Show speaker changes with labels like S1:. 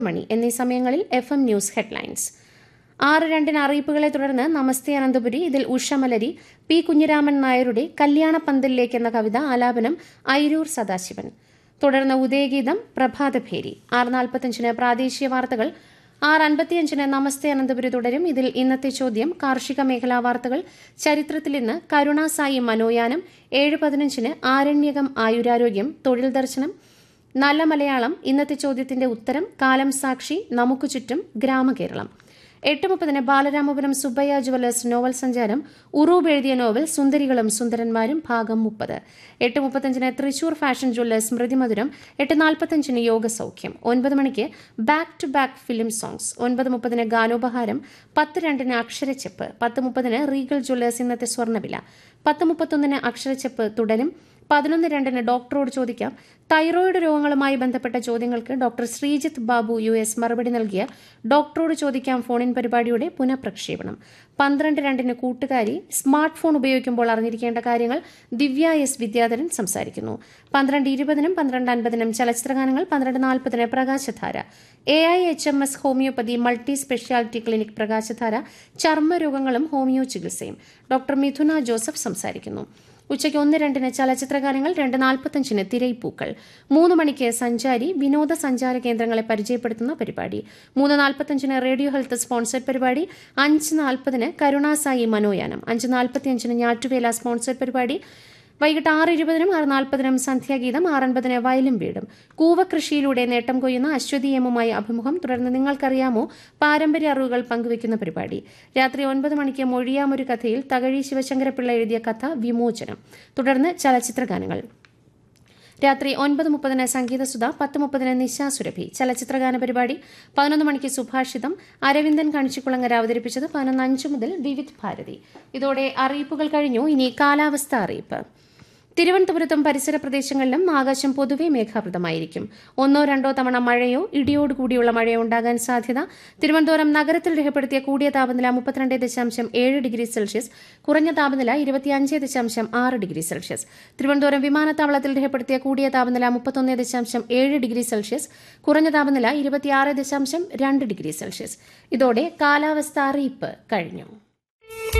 S1: മണി എന്നീ സമയങ്ങളിൽ F M news headlines ആറ് രണ്ടിന് അറിയിപ്പുകളെ തുടർന്ന് നമസ്തേ അനന്തപുരി ഇതിൽ ഉഷമലരി പി കുഞ്ഞിരാമൻ നായരുടെ കല്യാണപ്പന്തലിലേക്ക് എന്ന കവിത ആലാപനം ഐരൂർ സദാശിവൻ തുടർന്ന് ഉദയഗീതം പ്രഭാതഭേരി ആറ് നാൽപ്പത്തഞ്ചിന് പ്രാദേശിക വാർത്തകൾ ആറ് അൻപത്തിയഞ്ചിന് നമസ്തേ അനന്തപുരി തുടരും ഇതിൽ ഇന്നത്തെ ചോദ്യം കാർഷിക മേഖലാ വാർത്തകൾ ചരിത്രത്തിൽ ഇന്ന് കരുണാസായി മനോയാനം ഏഴ് പതിനഞ്ചിന് ആരണ്യകം ആയുരാരോഗ്യം തൊഴിൽ ദർശനം നല്ല മലയാളം ഇന്നത്തെ ചോദ്യത്തിന്റെ ഉത്തരം കാലം സാക്ഷി നമുക്ക് ചുറ്റും ഗ്രാമകേരളം എട്ട് മുപ്പതിന് ബാലരാമപുരം സുബ്ബയ്യ ജുവലേഴ്സ് നോവൽ സഞ്ചാരം ഉറൂബ് എഴുതിയ നോവൽ സുന്ദരികളും സുന്ദരന്മാരും ഭാഗം മുപ്പത് എട്ട് മുപ്പത്തഞ്ചിന് തൃശൂർ ഫാഷൻ ജുവലേഴ്സ് സ്മൃതിമധുരം എട്ട് നാൽപ്പത്തഞ്ചിന് യോഗസൗഖ്യം ഒൻപത് മണിക്ക് back to back film songs ഒൻപത് മുപ്പതിന് ഗാനോപഹാരം പത്ത് രണ്ടിന് അക്ഷരച്ചെപ്പ് പത്ത് മുപ്പതിന് റീഗൽ ജുവലേഴ്സ് ഇന്നത്തെ സ്വർണ്ണവില പത്ത് മുപ്പത്തൊന്നിന് അക്ഷരച്ചെപ്പ് തുടരും പതിനൊന്ന് രണ്ടിന് ഡോക്ടറോട് ചോദിക്കാം തൈറോയിഡ് രോഗങ്ങളുമായി ബന്ധപ്പെട്ട ചോദ്യങ്ങൾക്ക് doctor Sreejith Babu U S മറുപടി നൽകിയ ഡോക്ടറോട് ചോദിക്കാം ഫോണിൻ പരിപാടിയുടെ പുനഃപ്രക്ഷേപണം പന്ത്രണ്ട് രണ്ടിന് കൂട്ടുകാരി സ്മാർട്ട് ഫോൺ ഉപയോഗിക്കുമ്പോൾ അറിഞ്ഞിരിക്കേണ്ട കാര്യങ്ങൾ ദിവ്യ എസ് വിദ്യാധരൻ സംസാരിക്കുന്നു പന്ത്രണ്ട് ഇരുപതിനും പന്ത്രണ്ട് അൻപതിനും ചലച്ചിത്രഗാനങ്ങൾ പന്ത്രണ്ട് നാൽപ്പതിന് Prakashadhara A I H M S homeopathy multi speciality clinic Prakashadhara ചർമ്മരോഗങ്ങളും ഹോമിയോ ചികിത്സയും ഡോക്ടർ മിഥുന ജോസഫ് സംസാരിക്കുന്നു ഉച്ചയ്ക്ക് ഒന്ന് രണ്ടിന് ചലച്ചിത്രഗാനങ്ങൾ രണ്ട് നാൽപ്പത്തഞ്ചിന് തിരയിപ്പൂക്കൾ മൂന്ന് മണിക്ക് സഞ്ചാരി വിനോദസഞ്ചാര കേന്ദ്രങ്ങളെ പരിചയപ്പെടുത്തുന്ന പരിപാടി മൂന്ന് നാൽപ്പത്തഞ്ചിന് റേഡിയോ ഹെൽത്ത് സ്പോൺസർഡ് പരിപാടി അഞ്ച് നാൽപ്പതിന് കരുണാസായി മനോയാനം അഞ്ച് നാൽപ്പത്തിയഞ്ചിന് ഞാറ്റുവേല സ്പോൺസർഡ് പരിപാടി വൈകിട്ട് ആറ് ഇരുപതിനും ആറ് നാൽപ്പതിനും സന്ധ്യാഗീതം ആറൻപതിന് വയലും വീടും കൂവകൃഷിയിലൂടെ നേട്ടം കൊയ്യുന്ന അശ്വതി എമ്മുമായി അഭിമുഖം തുടർന്ന് നിങ്ങൾക്കറിയാമോ പാരമ്പര്യ അറിവുകൾ പങ്കുവയ്ക്കുന്ന പരിപാടി രാത്രി ഒൻപത് മണിക്ക് മൊഴിയാമൊരു കഥയിൽ തകഴി ശിവശങ്കരപിള്ള എഴുതിയ കഥ വിമോചനം തുടർന്ന് ചലച്ചിത്രഗാനങ്ങൾ രാത്രി ഒൻപത് മുപ്പതിന് സംഗീതസുധ പത്ത് മുപ്പതിന് നിശാസുരഭി ചലച്ചിത്രഗാന പരിപാടി പതിനൊന്ന് മണിക്ക് സുഭാഷിതം അരവിന്ദൻ കണിച്ചിക്കുളങ്ങര അവതരിപ്പിച്ചത് പതിനൊന്ന് അഞ്ച് മുതൽ വിവിധ് ഭാരതി ഇതോടെ അറിയിപ്പുകൾ കഴിഞ്ഞു ഇനി കാലാവസ്ഥ അറിയിപ്പ് തിരുവനന്തപുരത്തും പരിസര പ്രദേശങ്ങളിലും ആകാശം പൊതുവെ മേഘാവൃതമായിരിക്കും ഒന്നോ രണ്ടോ തവണ മഴയോ ഇടിയോട് കൂടിയുള്ള മഴയോ ഉണ്ടാകാൻ സാധ്യത തിരുവനന്തപുരം നഗരത്തിൽ രേഖപ്പെടുത്തിയ കൂടിയ താപനില മുപ്പത്തിരണ്ട് ദശാംശം ഏഴ് ഡിഗ്രി സെൽഷ്യസ് കുറഞ്ഞ താപനില ഇരുപത്തിയഞ്ച് ദശാംശം ആറ് ഡിഗ്രി സെൽഷ്യസ് തിരുവനന്തപുരം വിമാനത്താവളത്തിൽ രേഖപ്പെടുത്തിയ കൂടിയ താപനില മുപ്പത്തൊന്ന് ദശാംശം ഏഴ് ഡിഗ്രി സെൽഷ്യസ് കുറഞ്ഞ താപനില ഇരുപത്തിയാറ് ദശാംശം രണ്ട് ഡിഗ്രി സെൽഷ്യസ് ഇതോടെ കാലാവസ്ഥ അറിയിപ്പ് കഴിഞ്ഞു